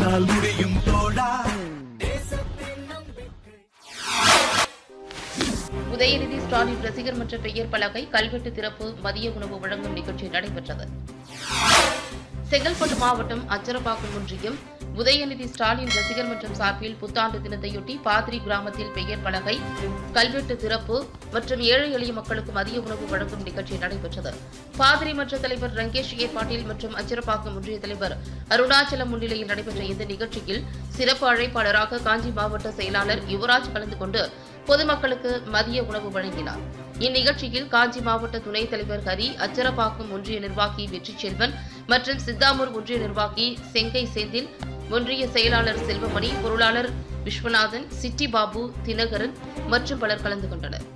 உன்னால் முடியும் தோழா உதயநிதி ஸ்டாலின் ரசிகர் மன்ற பெயர் பலகை கல்வெட்டு திறப்பு மதிய உணவு வழங்கும் நிகழ்ச்சி நடைபெற்றது செங்கல்பட்டு மாவட்டம் அச்சரப்பாக்கம் ஒன்றியம் உதயநிதி ஸ்டாலின் ரசிகர் மன்றம் சார்பில் புத்தாண்டு தினத்தையொட்டி பாதிரி கிராமத்தில் பெயர் பலகை கல்வெட்டு திறப்பு மற்றும் ஏழை எளிய மக்களுக்கு மதிய உணவு வழங்கும் நிகழ்ச்சி நடைபெற்றது பாதிரி மன்ற தலைவர் ரங்கேஷ் ஏற்பாட்டில் மற்றும் அச்சரப்பாக்கம் ஒன்றிய தலைவர் அருணாச்சலம் முன்னிலையில் நடைபெற்ற இந்த நிகழ்ச்சியில் சிறப்பு அழைப்பாளராக காஞ்சி மாவட்ட செயலாளர் யுவராஜ் கலந்து கொண்டு பொதுமக்களுக்கு மதிய உணவு வழங்கினார் இந்நிகழ்ச்சியில் காஞ்சி மாவட்ட துணைத் தலைவர் ஹரி அச்சரப்பாக்கம் ஒன்றிய நிர்வாகி வெற்றி செல்வன் மற்றும் சித்தாமூர் ஒன்றிய நிர்வாகி செங்கை செந்தில் ஒன்றிய செயலாளர் செல்வமணி பொருளாளர் விஸ்வநாதன் சிட்டி பாபு தினகரன் மற்றும் பலர் கலந்து கொண்டனர்